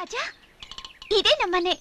ರಾಜ ಇದೇ ನಮ್ಮನೆ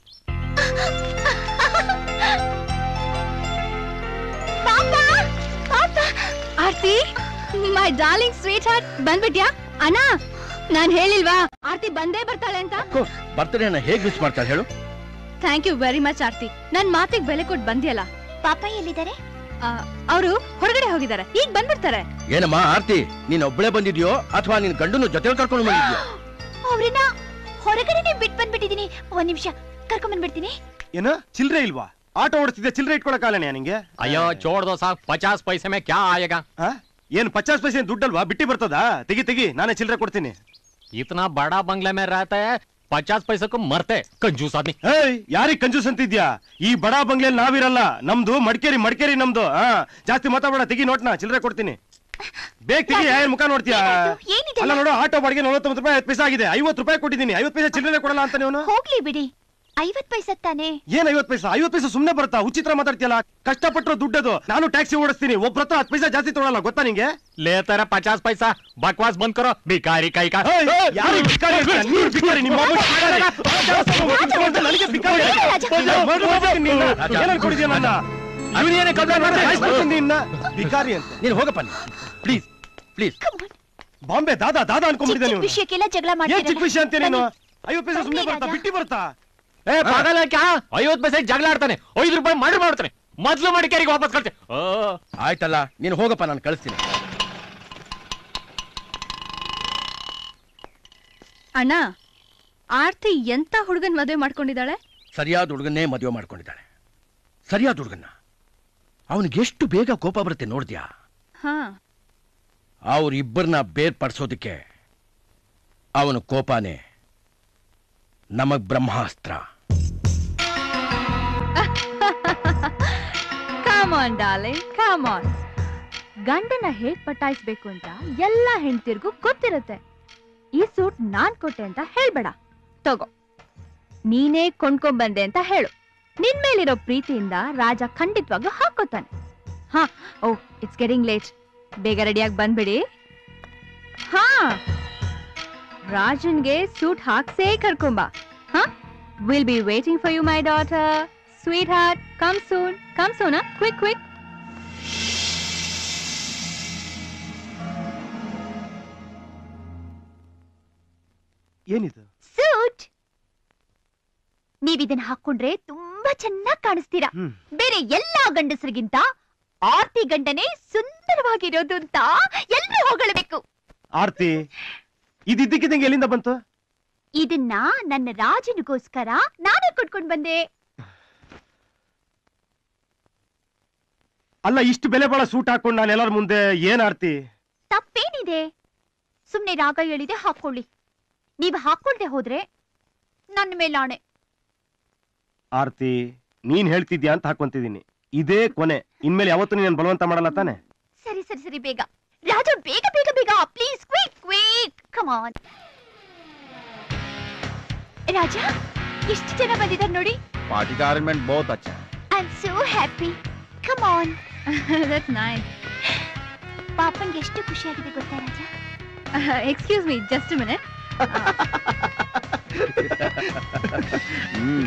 ಪಾಪ ಪಾಪ Aarti my darling sweetheart ಬಂದ್ಬಿಟ್ಯಾ ಅಣ್ಣ ನಾನ್ ಹೇಳಿಲ್ವಾ ಆರ್ತಿ ಬಂದೇ ಬರ್ತಾಳೆ ಅಂತ ಬರ್ತಡೇನ ಹೇಗ್ ಮಿಸ್ ಮಾಡ್ತಾರೆ ಹೇಳು thank you very much Aarti ನನ್ ಮಾತಿಗೆ ಬೆಲೆ ಕೊಟ್ಟು ಬಂದಿಯಲ್ಲ ಪಾಪ ಎಲ್ಲಿದ್ದಾರೆ ಅವರು ಹೊರಗಡೆ ಹೋಗಿದ್ದಾರೆ ಈಗ ಬಂದ್ಬಿಡ್ತಾರೆ ಏನಮ್ಮ ಆರ್ತಿ ನೀನ್ ಒಬ್ಬಳೇ ಬಂದಿದ್ಯೋ ಅಥವಾ ನಿನ್ ಗಂಡನು ಜೊತೆ ಕರ್ಕೊಂಡು ಬಂದಿದ್ಯೋ ಅವ್ರನ್ನ ಹೊರಗಡೆನೆ ಬಿಟ್ ಬಂದ್ಬಿಟ್ಟಿದೀನಿ ಒಂದ್ ನಿಮಿಷ ಕರ್ಕೊಂಡ್ ಬಂದ್ಬಿಡ್ತೀನಿ ಏನು ಚಿಲ್ರೆ ಇಲ್ವಾ ಆಟೋ ಓಡಿಸ್ತಿದ್ದೆ ಚಿಲ್ರೆ ಇಟ್ಕೊಳಕಾಲನೇ ನಿಂಗೆ ಅಯ್ಯೋ ಚೋಡ್ ದೋ ಸಾಕ್ ಪಚಾಸ್ ಪೈಸೆ ಮೇ ಕ್ಯಾ ಆಯೇಗಾ ಆ? ಏನ್ ಪಚಾಸ್ ಪೈಸೆ ಏನ್ ದುಡ್ಡಲ್ವಾ ಬಿಟ್ಟಿ ಬರ್ತದಾ ತೆಗಿ ತೆಗಿ ನಾನೇ ಚಿಲ್ರೆ ಕೊಡ್ತೀನಿ ಇತನಾ ಬಡಾ ಬಂಗ್ಲೆ ಮೇ रहता है ಪಚಾಸ್ ಪೈಸಕ್ಕೂ ಮರ್ತೆ ಕಂಜೂಸ್ ಆದ್ಮಿ ಏಯ್ ಯಾರಿಗ್ ಕಂಜೂಸ್ ಅಂತಿದ್ಯಾ ಈ ಬಡಾ ಬಂಗ್ಲೆಯಲ್ಲಿ ನಾವಿರಲ್ಲ ನಮ್ದು ಮಡಿಕೇರಿ ಮಡಿಕೇರಿ ನಮ್ದು ಹಾ ಜಾಸ್ತಿ ಮಾತಾಡ ತೆಗಿ ನೋಟ್ನ ಚಿಲ್ರೆ ಕೊಡ್ತೀನಿ ಬೇಗ ತೆಗಿ ಏನ್ ಮುಖ ನೋಡ್ತೀಯಾ ಏನಾಯ್ತು? ಏನಿದೆಲ್ಲ? ಅಲ್ಲ ನೋಡು ಆಟೋ ಬಾಡಿಗೆ ನಲವತ್ತೊಂಬತ್ತು ರೂಪಾಯಿ ಐವತ್ತು ಪೈಸೆ ಆಗಿದೆ ಐವತ್ತು ರೂಪಾಯಿ ಕೊಟ್ಟಿದ್ದೀನಿ ಐವತ್ತು ಪೈಸೆ ಚಿಲ್ಲರೆ ಕೊಡಲ್ಲ ಅಂತ ನೀವು ಹೋಗ್ಲಿ ಬಿಡಿ ಐವತ್ ಪೈಸೆ ತಾನೆ ಏನ್ ಐವತ್ತು ಪೈಸೆ ಐವತ್ತು ಪೈಸೆ ಸುಮ್ನೆ ಬರುತ್ತಾ ಉಚಿತ ಮಾತಾಡ್ತೀಯಲ್ಲ ಕಷ್ಟಪಟ್ಟರು ದುಡ್ಡದು ನಾನು ಟ್ಯಾಕ್ಸಿ ಓಡಿಸ್ತೀನಿ ಒಬ್ರ ಹತ್ರ ಹತ್ತು ಪೈಸೆ ಜಾಸ್ತಿ ತೊಗೊಳಲ್ಲ ಗೊತ್ತಾ ನಿಂಗೆ ಲೇತರ ಪಚಾಸ್ ಪೈಸಾ ಬಕ್ವಾಸ್ ಬಂದ್ ಕರೋ ಬಿಕಾರಿ ಕೈ ಕಾ ಏಯ್, ಯಾರಿಗೆ ಭಿಕಾರಿ ಅಂತ? ನೀನ್ ಭಿಕಾರಿ, ನಿಮ್ಮ ಅಮ್ಮ ಭಿಕಾರಿ. ನನಗೆ ಭಿಕಾರಿ. ಮಗು ಹೋಗ್ತೀನಿ ನಿನ್ನ. ಏನ್ ಅನ್ಕೊಂಡಿದ್ಯಾ ನನ್ನ? ಇವನೇನೆ ಕಬ್ಲ ಸಾಯ್ಸ್ಬಿಡ್ತೀನಿ ನಿನ್ನ. ಭಿಕಾರಿ ಅಂತ ನೀನ್ ಹೋಗಪ್ಪ ಪ್ಲೀಸ್ ಪ್ಲೀಸ್ ಬಾಂಬೆ ದಾದಾ ದಾದಾ ಚಿಕ್ಕ ಅನ್ಕೊಂಡ್ಬಿಟ್ಟಿದ್ದೆ ಚಿಕ್ಕ ನೀವು ವಿಷಯಕ್ಕೆಲ್ಲ ಜಗಳ ಏನ್ ಚಿಕ್ಕ ವಿಷಯ ಅಂತ ನೀನು ಬನ್ನಿ. ಐವತ್ತು ಪೈಸೆ ಸುಮ್ನೆ ಬನ್ನಿ ಬರ್ತಾ ರಾಜ. ಬಿಟ್ಟಿ ಬರ್ತಾ ಏ ಪಾಗಲ ಕ್ಯಾ ಐವತ್ ಪೈಸೆ ಜಗಳ ಆಡ್ತಾನೆ ಐದು ರೂಪಾಯಿ ಮರ್ಡರ್ ಮಾಡ್ತಾನೆ ಮೊದ್ಲು ಮಡಿಕೇರಿಗೆ ವಾಪಸ್ ಕಳ್ತೆ ಓ ಆಯ್ತಲ್ಲ ನೀನ್ ಹೋಗಪ್ಪ ನಾನು ಕಳಿಸ್ತೀನಿ ಅಣ್ಣ ಆರ್ತಿ ಎಂತ ಹುಡುಗನ್ ಮದುವೆ ಮಾಡ್ಕೊಂಡಿದ್ದಾಳೆ ಸರಿಯಾದ ಹುಡುಗನ್ನೇ ಮದುವೆ ಮಾಡ್ಕೊಂಡಿದ್ದಾಳೆ ಸರಿಯಾದ ಹುಡುಗನ್ನ ಅವನಿಗೆ ಎಷ್ಟು ಬೇಗ ಕೋಪ ಬರುತ್ತೆ ನೋಡ್ದ್ಯಾ ಹಾ ಅವ್ರಿಬ್ಬರನ್ನ ಬೇರ್ಪಡಿಸೋದಕ್ಕೆ ಅವನ ಕೋಪನೇ ನಮಗ್ ಬ್ರಹ್ಮಾಸ್ತ್ರ come on darling come on ಗಂಡನ ಹೇಗ್ ಪಟಾಯಿಸ್ಬೇಕು ಅಂತ ಎಲ್ಲ ಹೆಂಡ್ತಿರ್ಗೂ ಗೊತ್ತಿರುತ್ತೆ ಈ ಸೂಟ್ ನಾನ್ ಕೊಟ್ಟೆ ಅಂತ ಹೇಳ್ಬೇಡ ತಗೋ ನೀನೇ ಕೊಂಡ್ಕೊಂಬಂದೆ ಅಂತ ಹೇಳು ನಿನ್ ಮೇಲಿರೋ ಪ್ರೀತಿಯಿಂದ ರಾಜ ಖಂಡಿತವಾಗ್ಲೂ ಹಾಕೋತಾನೆ ಹಾ ಓ ಇಟ್ಸ್ ಗೆಟಿಂಗ್ ಲೇಟ್ ಬೇಗ ರೆಡಿಯಾಗಿ ಬಂದ್ಬಿಡಿ ಹಾ ರಾಜನ್ಗೆ ಸೂಟ್ ಹಾಕ್ಸೇ ಕರ್ಕೊಂಬ ಹಾ will be waiting for you my daughter sweetheart come soon come soon quick quick ಏನಿದು ಸೂಟ್ ನೀವಿದನ್ನ ಹಾಕೊಂಡ್ರೆ ತುಂಬಾ ಚೆನ್ನಾಗಿ ಕಾಣಿಸ್ತೀರಾ ಹ್ಮ್ ಬೇರೆ ಎಲ್ಲಾ ಗಂಡಸರಿಗಿಂತ ಆರ್ತಿ ಗಂಡನೇ ಸುಂದರವಾಗಿರೋದು ಅಂತ ಎಲ್ಲರೂ ಹೊಗಳಬೇಕು ಆರ್ತಿ ಇದಿದ್ದಕ್ಕಿದ್ದಂಗೆ ಎಲ್ಲಿಂದ ಬಂತು ಇದನ್ನ ನನ್ನ ರಾಜನಿಗೋಸ್ಕರ ನಾನೇ ಕೊಟ್ಕೊಂಡ್ ಬಂದೆ ಅಲ್ಲ ಇಷ್ಟು ಬೆಲೆ ಬಾಳ ಸೂಟ್ ಹಾಕೊಂಡು ನಾನು ಎಲ್ಲರ ಮುಂದೆ ಏನ್ ಆರ್ತಿ ತಪ್ಪೇನಿದೆ ಸುಮ್ನೆ ರಾಗ ಹೇಳಿದೆ ಹಾಕೊಳ್ಳಿ ನೀವು ಹಾಕೊಳ್ದೆ ಹೋದ್ರೆ ನನ್ನ ಮೇಲಾಣೆ ಆರ್ತಿ ನೀನ್ ಹೇಳ್ತಿದ್ಯಾ ಅಂತ ಹಾಕೊಂತಿದೀನಿ ಇದೇ ಕೊನೆ ಇನ್ಮೇಲೆ ಯಾವತ್ತೂ ನೀನ್ ಬಲವಂತ ಮಾಡಲ್ಲ ತಾನೆ ಸರಿ ಸರಿ ಸರಿ ಬೇಗ ರಾಜ ಬೇಗ ಬೇಗ ಬೇಗ please quick quick come on Raja ಎಷ್ಟು ಜನ ಬಂದಿದ್ದಾರೆ ನೋಡಿ पार्टी का अरेंजमेंट बहुत अच्छा है I am so happy come on that's nice ಪಾಪನ್ಗೆ ಎಷ್ಟು ಖುಷಿಯಾಗಿದೆ ಗೊತ್ತಾ Raja excuse me just minute hmm,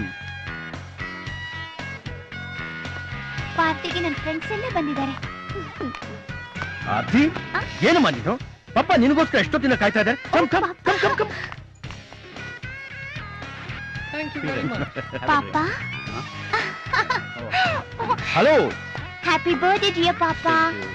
ಪಾರ್ಟಿಗೆ ನನ್ನ ಫ್ರೆಂಡ್ಸ್ ಎಲ್ಲ ಬಂದಿದ್ದಾರೆ ಆರ್ತಿ ಏನಮ್ಮ ನೀನು ಪಪ್ಪ ನಿನಗೋಸ್ಕರ ಎಷ್ಟೊತ್ತಿನ ಕಾಯ್ತಾ ಇದ್ದಾರೆ come come come come come ಪಾಪ ಹಲೋ ಹ್ಯಾಪಿ ಬರ್ಡೇ ಡಿಯರ್ ಪಾಪ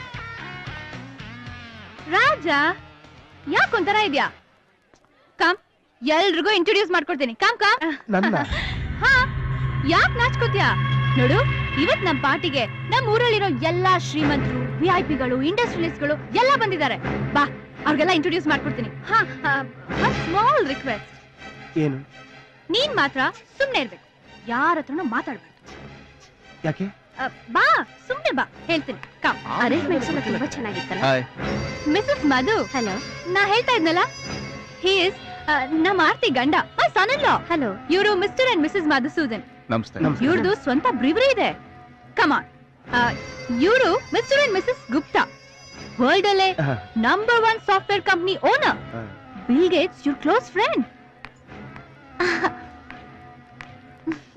ರಾಜ ಯಾಕೊಂಥರ ಇದ್ಯಾ ಕಮ್ ಎಲ್ರಿಗೂ ಇಂಟ್ರೊಡ್ಯೂಸ್ ಮಾಡ್ಕೊಡ್ತೀನಿ ಕಮ್ ಕಮ್ ನನ್ನ ಹಾ ಯಾಕ್ ನಾಚ್ಕೋತ್ಯಾ ನೋಡು ಇವತ್ ನಮ್ ಪಾರ್ಟಿಗೆ ನಮ್ ಊರಲ್ಲಿರೋ ಎಲ್ಲಾ ಶ್ರೀಮಂತರು ವಿ ಐ ಪಿಗಳು ಇಂಡಸ್ಟ್ರಿಯಲಿಸ್ಟ್ಗಳು ಎಲ್ಲ ಬಂದಿದ್ದಾರೆ ಬಾ ಅವ್ರಿಗೆಲ್ಲ ಇಂಟ್ರೊಡ್ಯೂಸ್ ಮಾಡ್ಕೊಡ್ತೀನಿ ಹಾ ಸ್ಮಾಲ್ ರಿಕ್ವೆಸ್ಟ್ ಏನು ನೀನ್ ಮಾತ್ರ ಸುಮ್ನೆ ಇರ್ಬೇಕು ಯಾರ ಹತ್ರನೂ ಮಾತಾಡ್ಬೇಡ ಯಾಕೆ ಬಾ ಸುಮ್ನೆ ಬಾ ಹೇಳ್ತೀನಿ ಕಮ್ ಅರೇಂಜ್ಮೆಂಟ್ಸ್ ಎಲ್ಲ ತುಂಬಾ ಚೆನ್ನಾಗಿತ್ತಲ್ಲ हाय ಮಿಸಸ್ ಮಧು ಹಲೋ ನಾ ಹೇಳ್ತಾ ಇದ್ನಲ್ಲ ಹಿ ಇಸ್ ನಮ್ಮ ಆರ್ತಿ ಗಂಡ my son in law hello ಇವರು ಮಿಸ್ಟರ್ ಅಂಡ್ ಮಿಸಸ್ ಮಧುಸೂದನ್ नमस्ते ನಮಸ್ತೆ. ಇವ್ರದ್ದು ಸ್ವಂತ ಬ್ರಿವರಿ ಇದೆ ಕಮಾನ್ ಇವರು mister and missus Gupta world ಅಲ್ಲೇ ಆಹಾ. Number one software company owner ಹಾ. Bill Gates your close friend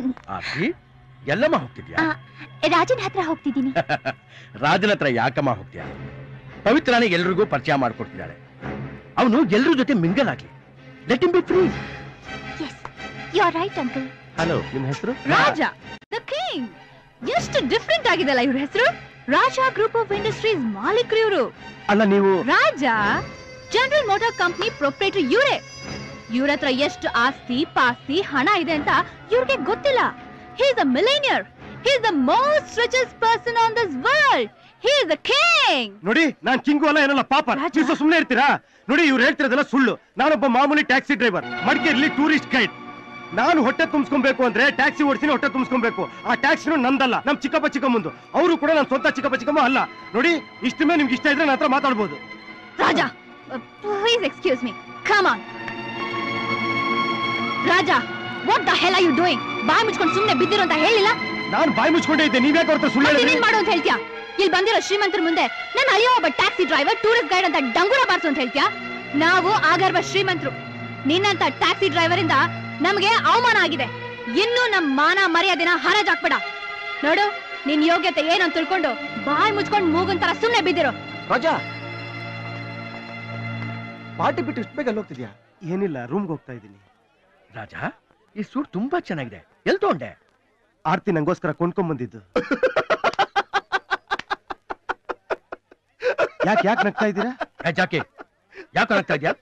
Aarti ಎಲ್ಲಮ್ಮ ಹೋಗ್ತಿದ್ಯಾ ಆ, ರಾಜನ್ ಹತ್ರ ಹೋಗ್ತಿದ್ದೀನಿ ರಾಜನ ಹತ್ರ ಯಾಕಮ್ಮ ಹೋಗ್ತೀಯ ಪವಿತ್ರನೇ ಎಲ್ರಿಗೂ ಪರಿಚಯ ಮಾಡ್ಕೊಡ್ತಿದ್ದಾಳೆ ಅವನು ಎಲ್ರ ಜೊತೆ ಮಿಂಗಲ್ ಆಗ್ಲಿ let him be free yes you are right uncle hello ನಿಮ್ ಹೆಸರು ರಾಜ ದ ಕಿಂಗ್ ಎಷ್ಟು ಡಿಫ್ರೆಂಟ್ ಆಗಿದೆಲ್ಲ ಇವ್ರ ಹೆಸರು ರಾಜ ಗ್ರೂಪ್ ಆಫ್ ಇಂಡಸ್ಟ್ರೀಸ್ ಮಾಲೀಕರು ಇವರು ಅಲ್ಲ ನೀವು Raja general motor company proprietor ಇವರೇ ಇವ್ರ ಹತ್ರ ಎಷ್ಟು ಆಸ್ತಿ ಪಾಸ್ತಿ ಹಣ ಇದೆ ಅಂತ ಇವ್ರಿಗೆ ಗೊತ್ತಿಲ್ಲ he is a millionaire he is the most richest person on this world he is the king ನೋಡಿ ನಾನ್ ಕಿಂಗು ಅಲ್ಲ ಏನಲ್ಲ ಪಾಪ ರಾಜ. ನೀವು ಸುಮ್ಮನೆ ಇರ್ತೀರಾ ನೋಡಿ ಇವ್ರು ಹೇಳ್ತಿರೋದೆಲ್ಲ ಸುಳ್ಳು ನಾನೊಬ್ಬ ಮಾಮೂಲಿ ಟ್ಯಾಕ್ಸಿ ಡ್ರೈವರ್ ಮಡಿಕೇರಿಲಿ ಟೂರಿಸ್ಟ್ ಗೈಡ್ ನಾನು ಹೊಟ್ಟೆ ತುಂಬಿಸ್ಕೊಬೇಕು ಅಂದ್ರೆ ಟ್ಯಾಕ್ಸಿ ಓಡಿಸಿನಿ ಹೊಟ್ಟೆ ತುಂಬಿಸ್ಕೊಬೇಕು ಆ ಟ್ಯಾಕ್ಸಿನೂ ನಂದಲ್ಲ ನಮ್ ಚಿಕ್ಕಪ್ಪ ಚಿಕ್ಕಮ್ಮಂದು ಅವರು ಕೂಡ ನನ್ನ ಸ್ವಂತ ಚಿಕ್ಕಪ್ಪ ಚಿಕ್ಕಮ್ಮ ಅಲ್ಲ ನೋಡಿ ಇಷ್ಟ ಮೇಲೆ ನಿಮ್ಗೆ ಇಷ್ಟ ಇದ್ರೆ ನನ್ನ ಹತ್ರ ಮಾತಾಡ್ಬೋದು Raja please excuse me come on Raja what the hell are you doing ಬಾಯ್ ಮುಚ್ಕೊಂಡು ಸುಮ್ಮನೆ ಬಿದ್ದಿರೋ ಅಂತ ಹೇಳಿಲ್ಲ ನಾನು ಬಾಯಿ ಮುಚ್ಕೊಂಡೇ ಇದ್ದೆ ನೀವ್ಯಾಕೆ ಅವ್ರ ಹತ್ರ ಸುಳ್ಳು ಮತ್ತೆ ಹೇಳಿದ್ರಿ ನೀನ್ ಮಾಡು ಅಂತ ಹೇಳ್ತೀಯಾ ಇಲ್ಲಿ ಬಂದಿರೋ ಶ್ರೀಮಂತರ ಮುಂದೆ ನನ್ನ ಅಳಿಯೋ ಒಬ್ಬ ಟ್ಯಾಕ್ಸಿ ಡ್ರೈವರ್ ಟೂರಿಸ್ಟ್ ಗೈಡ್ ಅಂತ ಡಂಗುರ ಬಾರ್ಸು ಅಂತ ಹೇಳ್ತೀಯಾ ನಾವು ಆಗರ್ಭ ಶ್ರೀಮಂತರು ನಿನ್ನಂತ ಟ್ಯಾಕ್ಸಿ ಡ್ರೈವರ್ ಇಂದ ನಮ್ಗೆ ಅವಮಾನ ಆಗಿದೆ ಇನ್ನು ನಮ್ ಮಾನ ಮರ್ಯಾದೆನ ಹರಾಜ್ ಹಾಕ್ಬೇಡ ನೋಡು ನಿನ್ ಯೋಗ್ಯತೆ ಏನು ಅಂತ ತಿಳ್ಕೊಂಡು ಬಾಯ್ ಮುಚ್ಕೊಂಡು ಮೂಗನ್ ತರ ಸುಮ್ನೆ ಬಿದ್ದಿರೋ ರಾಜಾ ಪಾರ್ಟಿ ಬಿಟ್ಟು ಇಷ್ಟು ಬೇಗ ಅಲ್ಲಿ ಹೋಗ್ತಿದ್ಯಾ ಏನಿಲ್ಲ ರೂಮ್ಗೆ ಹೋಗ್ತಾ ಇದ್ದೀನಿ ರಾಜ ಈ ಸೂಟ್ ತುಂಬಾ ಚೆನ್ನಾಗಿದೆ ಎಲ್ ತಗೊಂಡೆ ಆರ್ತಿ ನಂಗೋಸ್ಕರ ಕೊಂಡ್ಕೊಂಡ್ ಬಂದಿದ್ದು ಯಾಕೆ ಯಾಕೆ ನಗ್ತಾ ಇದ್ದೀರಾ ಏ, ಜಾಕಿ ಯಾಕೆ ಆಗ್ತಾ ಇದ್ಯಾ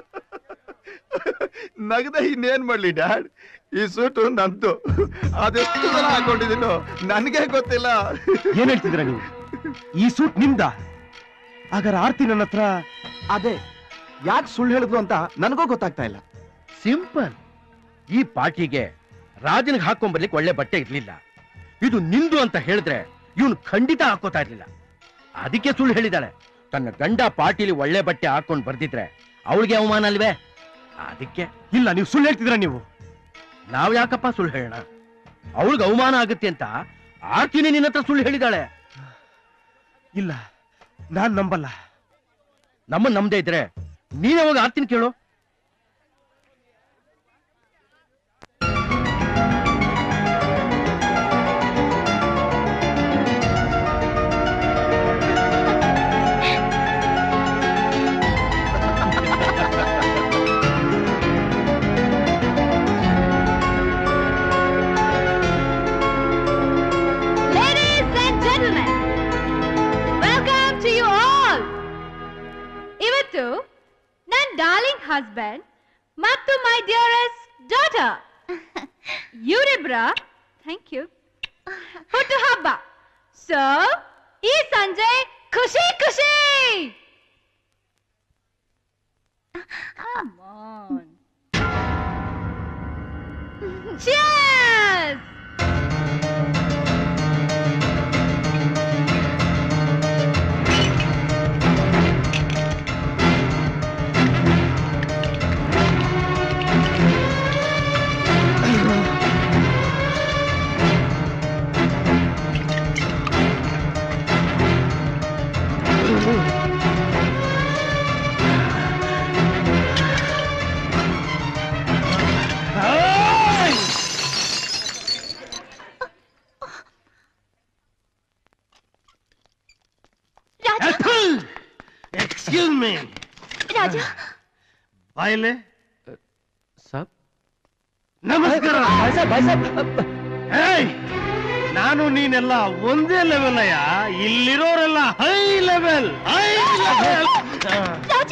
ನಗದ ಇನ್ನೇನ್ ಮಾಡ್ಲಿ ಡ್ಯಾಡ್ ಈ ಸೂಟು ನಂದು ಅದೆಷ್ಟು ಸಲ ಹಾಕೊಂಡಿದ್ದೀನೋ ನನಗೆ ಗೊತ್ತಿಲ್ಲ ಏನ್ ಹೇಳ್ತಿದ್ದೀರಾ ನೀವು ಈ ಸೂಟ್ ನಿಮ್ದ ಹಾಗಾದ್ರೆ ಆರ್ತಿ ನನ್ನ ಹತ್ರ ಅದೇ ಯಾಕೆ ಸುಳ್ಳು ಹೇಳಿದ್ಲು ಅಂತ ನನಗೂ ಗೊತ್ತಾಗ್ತಾ ಇಲ್ಲ ಸಿಂಪಲ್ ಈ ಪಾರ್ಟಿಗೆ ರಾಜನಿಗೆ ಹಾಕೊಂಡ್ಬರ್ಲಿಕ್ಕೆ ಒಳ್ಳೆ ಬಟ್ಟೆ ಇರ್ಲಿಲ್ಲ ಇದು ನಿಂದು ಅಂತ ಹೇಳಿದ್ರೆ ಇವನು ಖಂಡಿತ ಹಾಕೋತಾ ಇರ್ಲಿಲ್ಲ ಅದಕ್ಕೆ ಸುಳ್ಳು ಹೇಳಿದಾಳೆ ತನ್ನ ಗಂಡ ಪಾರ್ಟಿಲಿ ಒಳ್ಳೆ ಬಟ್ಟೆ ಹಾಕೊಂಡ್ ಬರ್ದಿದ್ರೆ ಅವಳಿಗೆ ಅವಮಾನ ಅಲ್ವೇ ಅದಕ್ಕೆ ಇಲ್ಲ ನೀವು ಸುಳ್ಳು ಹೇಳ್ತಿದ್ದೀರಾ ನೀವು ನಾವ್ ಯಾಕಪ್ಪ ಸುಳ್ಳು ಹೇಳೋಣ ಅವಳಿಗೆ ಅವಮಾನ ಆಗುತ್ತೆ ಅಂತ ಆರ್ತಿನಿ ನಿನ್ನ ಹತ್ರ ಸುಳ್ಳು ಹೇಳಿದಾಳೆ ಇಲ್ಲ ನಾನ್ ನಂಬಲ್ಲ ನಮ್ಮನ್ ನಮ್ದೇ ಇದ್ರೆ ನೀನ್ ಅವಾಗ ಆರ್ತಿನ ಕೇಳು Ladies and gentlemen, welcome to you all. ಇವತ್ತು ನನ್ನ ಡಾರ್ಲಿಂಗ್ ಹಸ್ಬೆಂಡ್ ಮತ್ತು ಮೈ ಡಿಯರೆಸ್ಟ್ ಡಾಟರ್ ಇವರಿಬ್ರ ಥ್ಯಾಂಕ್ ಯು ಹುಟ್ಟು ಹಬ್ಬ ಸೊ ಈ ಸಂಜೆ ಖುಷಿ ಖುಷಿ Come on. Cheers! Raja excuse me Raja ಬಾಯಲೆ ಸರ್ ನಮಸ್ಕಾರ ಏಯ್ ನಾನು ನೀನೆಲ್ಲ ಒಂದೇ ಲೆವೆಲ್ ಅಯ್ಯ ಇಲ್ಲಿರೋರೆಲ್ಲ high level high level Raja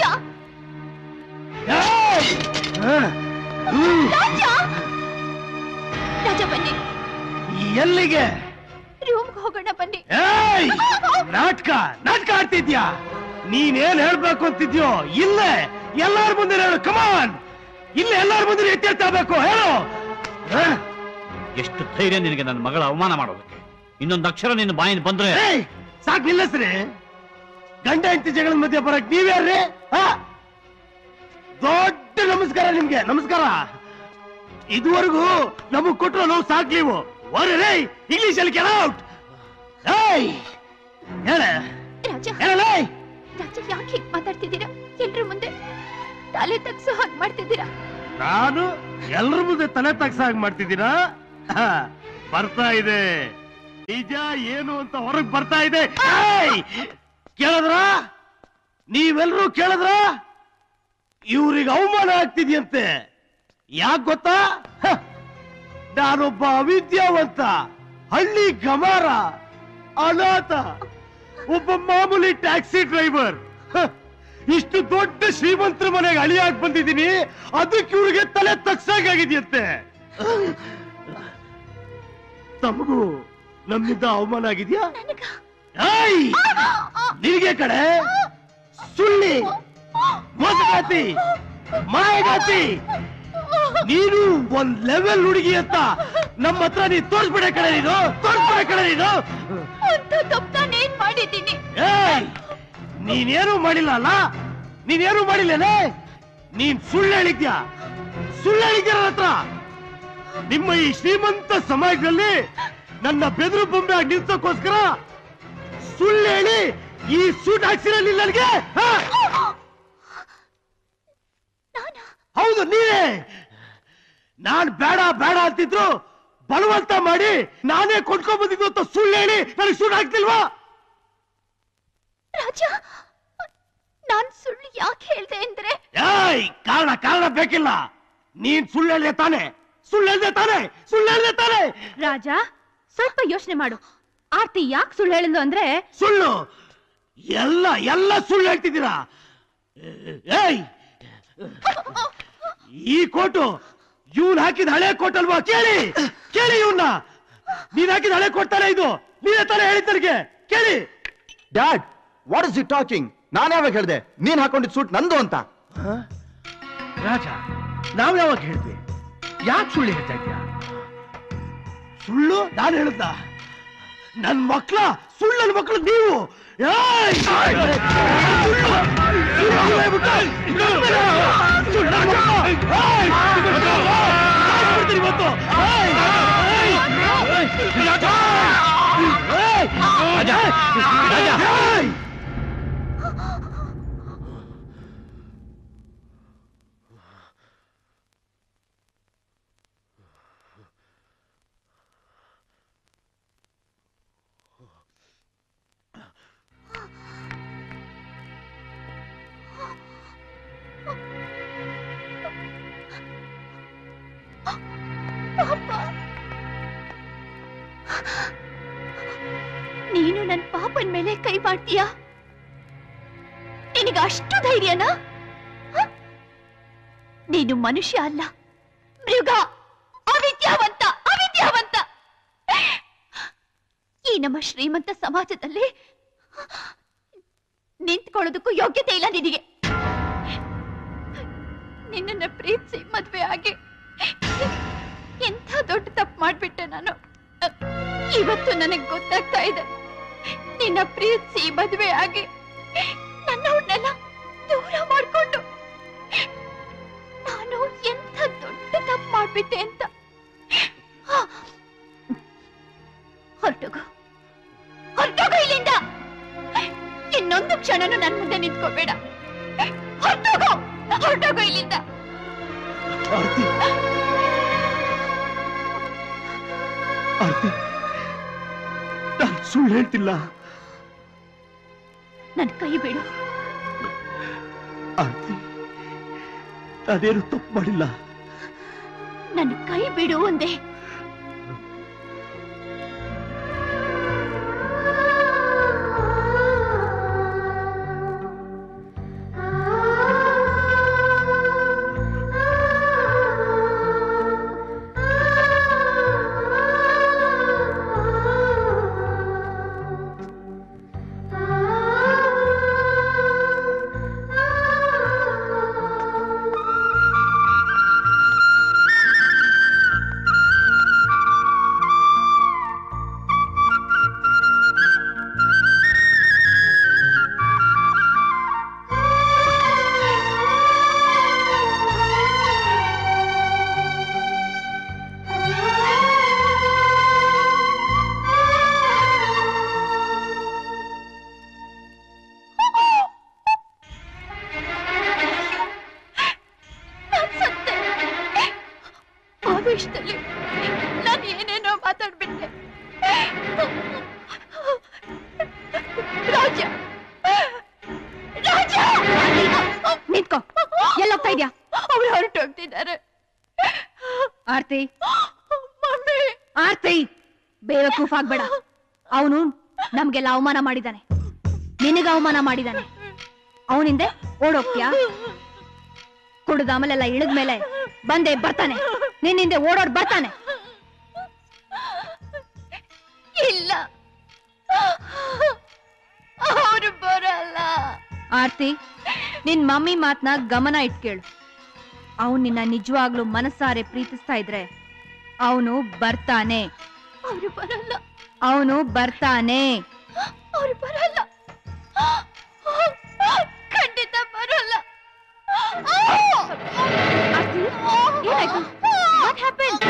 Raja Raja ಬನ್ನಿ ಎಲ್ಲಿಗೆ ರೂಮ್ಗೆ ಹೋಗೋಣ ಬನ್ನಿ ಏಯ್ ನಾಟಕ ನಾಟಕ ಆಡ್ತಿದ್ಯಾ ನೀನೇನ್ ಹೇಳ್ಬೇಕು ಅಂತಿದ್ಯೋ ಇಲ್ಲೇ ಎಲ್ಲಾರ ಮುಂದೆ ಹೇಳು ಕಮಾನ್ ಇಲ್ಲೇ ಎಲ್ಲಾರ ಮುಂದೆ ಎತ್ತಿರ್ತಾಬೇಕು ಹೇಳು ಹ? ಎಷ್ಟು ಧೈರ್ಯ ನಿನಗೆ ನನ್ನ ಮಗಳ ಅವಮಾನ ಮಾಡೋದಕ್ಕೆ ಇನ್ನೊಂದು ಅಕ್ಷರ ನಿನ್ನ ಬಾಯಿಂದ ಬಂದ್ರೆ ಏಯ್ ಸಾಕ್ ನಿಲ್ಲಿಸ್ರಿ ಗಂಡ ಹೆಂಡತಿ ಜಗಳ ಮಧ್ಯೆ ಬರಕ್ ನೀವ್ಯಾರ್ರಿ ಹ? ದೊಡ್ಡ ನಮಸ್ಕಾರ ನಿಮ್ಗೆ ನಮಸ್ಕಾರ ಇದುವರೆಗೂ ನಮಗ್ ಕೊಟ್ರು ನಾವು ಸಾಕ್ ನೀವು ರೇ ಇಂಗ್ಲಿಷ್ ಅಲ್ಲಿ ಕೆಲ ಔಟ್ ಏಯ್ ಹೇಳ ರಾಜ ಹೇಳಲೇ ರಾಜ ಯಾಕೆ ಹೀಗ್ ಮಾತಾಡ್ತಿದ್ದೀರಾ ಎಲ್ರ ಮುಂದೆ ತಲೆ ತಗ್ಸೋ ಹಾಗೆ ಮಾಡ್ತಿದ್ದೀರಾ ನಾನು ಎಲ್ರ ಮುಂದೆ ತಲೆ ತಗ್ಸಾಗ್ ಮಾಡ್ತಿದ್ದೀರಾ ಬರ್ತಾ ಇದೆ ನಿಜ ಏನು ಅಂತ ಹೊರಗ್ ಬರ್ತಾ ಇದೆ ಏಯ್! ಕೇಳಿದ್ರ ನೀವೆಲ್ರೂ ಕೇಳಿದ್ರ ಇವ್ರಿಗೆ ಅವಮಾನ ಆಗ್ತಿದ್ಯಂತೆ ಯಾಕೆ ಗೊತ್ತಾ ಹ, ನಾನೊಬ್ಬ ಅವಿದ್ಯಾವಂತ ಹಳ್ಳಿ ಗಮಾರ ಅನಾಥ ಒಬ್ಬ ಮಾಮೂಲಿ ಟ್ಯಾಕ್ಸಿ ಡ್ರೈವರ್ ಹ, ಇಷ್ಟು ದೊಡ್ಡ ಶ್ರೀಮಂತರ ಮನೆಗೆ ಅಳಿಯಾಗಿ ಬಂದಿದ್ದೀನಿ ಅದಕ್ಕೆ ಇವ್ರಿಗೆ ತಲೆ ತಗ್ಸಾಗಿದೆಯಂತೆ ತಮಗೂ ನಮ್ಮಿಂದ ಅವಮಾನ ಆಗಿದ್ಯಾ ಏಯ್! ನಿನಗೆ ಕಡೆ ಸುಳ್ಳಿ ಮೋಸಗಾತಿ ಮಾಯಗಾತಿ ನೀನು ಒಂದ್ ಲೆವೆಲ್ ಹುಡುಗಿ ಅಂತ ನಮ್ಮ ಹತ್ರ ನೀ ತೋರ್ಸ್ಬಿಡೆ ಕಡೆ ನೀನು ತೋರ್ಸ್ಬಿಡೆ ಕಡೆ ನೀನು ಅಂತ ತಪ್ಪು ನಾನೇನ್ ಮಾಡಿದ್ದೀನಿ ಏಯ್ ನೀನೇನು ಮಾಡಿಲ್ಲ ಅಲ್ಲ ನೀನೇನು ಮಾಡಿಲ್ಲೇನೆ ನೀನ್ ಸುಳ್ಳು ಹೇಳಿದ್ಯಾ ಸುಳ್ಳು ಹೇಳಿದ್ಯಾ ನನ್ನ ಹತ್ರ ನಿಮ್ಮ ಈ ಶ್ರೀಮಂತ ಸಮಾಜದಲ್ಲಿ ನನ್ನ ಬೆದರು ಬೊಂಬೆ ಆಗಿ ನಿಲ್ಸೋಕ್ಕೋಸ್ಕರ ಸುಳ್ಳು ಹೇಳಿ ಈ ಸೂಟ್ ಹಾಕ್ಸಿರಲಿ ನನಗೆ ಹಾ? ಹೌದು ನೀನೇ ನಾನ್ ಬೇಡ ಬೇಡ ಅಂತಿದ್ರು ಬಲವಂತ ಮಾಡಿ ನಾನೇ ಕೊಂಡ್ಕೊಂಡ್ ಬಂದಿದ್ದು ಅಂತ ಸುಳ್ಳು ಹೇಳಿ ನನಗೆ ಸೂಟ್ ಹಾಕ್ತಿಲ್ವಾ ರಾಜ ನಾನ್ ಸುಳ್ಳು ಯಾಕೆ ಹೇಳ್ದೆ ಅಂದ್ರೆ ಏಯ್ ಕಾರಣ ಕಾರಣ ಬೇಕಿಲ್ಲ ನೀನ್ ಸುಳ್ಳು ಹೇಳ್ದೆ ತಾನೆ ಸುಳ್ಳು ಹೇಳ್ದೆ ತಾನೆ ಸುಳ್ಳು ಹೇಳ್ದೆ ತಾನೆ ರಾಜ ಸ್ವಲ್ಪ ಯೋಚನೆ ಮಾಡು ಆರ್ತಿ ಯಾಕೆ ಸುಳ್ಳು ಹೇಳಿದ್ಲು ಅಂದ್ರೆ ಸುಳ್ಳು ಎಲ್ಲ ಎಲ್ಲ ಸುಳ್ಳು ಹೇಳ್ತಿದ್ದೀರಾ ಏಯ್ ಈ ಕೋಟು ಇವನ್ ಹಾಕಿದ ಹಳೆ ಕೋಟ್ ಅಲ್ವಾ ಕೇಳಿ ಕೇಳಿ ಇವನ್ನ ನೀನ್ ಹಾಕಿದ ಹಳೆ ಕೋಟ್ ತಾನೆ ಇದು ನೀನೇ ತಾನೇ ಹೇಳಿದ್ ನನಗೆ ಕೇಳಿ dad what is you talking ನಾನು ಯಾವಾಗ ಹೇಳ್ದೆ ನೀನ್ ಹಾಕೊಂಡಿದ್ ಸೂಟ್ ನಂದು ಅಂತ ರಾಜ ನಾವ್ ಯಾವಾಗ ಹೇಳ್ದೆ ಯಾಕೆ ಸುಳ್ಳು ಹೇಳ್ತಾ ಇದ್ಯಾ ಸುಳ್ಳು ನಾನು ಹೇಳ್ದ ನನ್ ಮಕ್ಳ ಸುಳ್ಳನ್ ಮಕ್ಳು ನೀವು ಏಯ್! ಸುಳ್ಳು! ಸುಳ್ಳು ಹೇಳ್ಬಿಟ್ಟು ನನ್ ಮೇಲೆ ಸುಳ್ಳನ್ ಮಕ್ಳು! ಏಯ್! ಸಾಯ್ಸ್ಬಿಡ್ತೀನಿ ಇವತ್ತು! ಏಯ್! ಏಯ್! ಏಯ್! ರಾಜ! ರಾಜ! ಏಯ್! ನೀನು ನನ್ ಪಾಪನ್ ಮೇಲೆ ಕೈ ಮಾಡ್ತೀಯಾ ನಿನಗೆ ಅಷ್ಟು ಧೈರ್ಯನಾ ಹ? ನೀನು ಮನುಷ್ಯ ಅಲ್ಲ ಮೃಗ ಅವಿದ್ಯಾವಂತ ಅವಿದ್ಯಾವಂತ ಈ ನಮ್ಮ ಶ್ರೀಮಂತ ಸಮಾಜದಲ್ಲಿ ನಿಂತ್ಕೊಳ್ಳೋದಕ್ಕೂ ಯೋಗ್ಯತೆ ಇಲ್ಲ ನಿನಗೆ ನಿನ್ನನ್ನ ಪ್ರೀತಿಸಿ ಮದ್ವೆ ಆಗಿ ಎಂಥ ದೊಡ್ಡ ತಪ್ಪು ಮಾಡ್ಬಿಟ್ಟೆ ನಾನು ಇವತ್ತು ನನಗೆ ಗೊತ್ತಾಗ್ತಾ ಇದೆ ನಿನ್ನ ಪ್ರೀತಿಸಿ ಮದುವೆ ಆಗಿ ನನ್ನವ್ರನ್ನೆಲ್ಲ ದೂರ ಮಾಡ್ಕೊಂಡು ನಾನು ಎಂಥ ದೊಡ್ಡ ತಪ್ಪು ಮಾಡ್ಬಿಟ್ಟೆ ಅಂತ ಹೊರಟೋಗು ಹೊರಟೋಗು ಇಲ್ಲಿಂದ ಇನ್ನೊಂದು ಕ್ಷಣನೂ ನನ್ ಮುಂದೆ ನಿಂತ್ಕೋಬೇಡ ಹೊರಟೋಗು ಹೊರಟೋಗು ಇಲ್ಲಿಂದ ಆರ್ತಿ ಆರ್ತಿ ನಾನು ಸುಳ್ಳು ಹೇಳ್ತಿಲ್ಲ ನನ್ ಕೈ ಬಿಡು ಆರ್ತಿ ನಾನೇನು ತಪ್ಪು ಮಾಡಿಲ್ಲ ನನ್ನ ಕೈ ಬಿಡು ಒಂದೇ ಆ ಆಕ್ರೋಶದಲ್ಲಿ ನಾನು ಏನೇನೋ ಮಾತಾಡ್ಬಿಟ್ಟೆ ರಾಜ ರಾಜ ನಿಂತ್ಕೋ ಎಲ್ಲೋಗ್ತಾ ಇದ್ಯಾ ಅವ್ರು ಹೊರಟೋಗ್ತಿದ್ದಾರೆ ಆರ್ತಿ ಮಮ್ಮಿ ಆರ್ತಿ ಬೇವಕೂಫ್ ಆಗ್ಬೇಡ ಅವನು ನಮ್ಗೆಲ್ಲ ಅವಮಾನ ಮಾಡಿದಾನೆ ನಿನಗ ಅವಮಾನ ಮಾಡಿದಾನೆ ಅವನಿಂದೆ ಓಡೋಗ್ತ್ಯಾ ಕುಡ್ದ ಆಮೇಲೆಲ್ಲ ಇಳಿದ್ಮೇಲೆ ಬಂದೆ ಬರ್ತಾನೆ ನಿನ್ನಿಂದೆ ಓಡೋಡ್ ಬರ್ತಾನೆ ಇಲ್ಲ ಅವ್ರು ಬರಲ್ಲ ಆರ್ತಿ ನಿನ್ ಮಮ್ಮಿ ಮಾತ್ನ ಗಮನ ಇಟ್ಕೇಳು ಅವನ್ ನಿನ್ನ ನಿಜವಾಗ್ಲೂ ಮನಸ್ಸಾರೆ ಪ್ರೀತಿಸ್ತಾ ಇದ್ರೆ ಅವನು ಬರ್ತಾನೆ ಅವ್ರು ಬರಲ್ಲ ಅವನು ಬರ್ತಾನೆ ಅವ್ರು ಬರಲ್ಲ ಖಂಡಿತ ಬರಲ್ಲ ಆರ್ತಿ ಏನಾಯ್ತು ವಾಟ್ ಹ್ಯಾಪನ್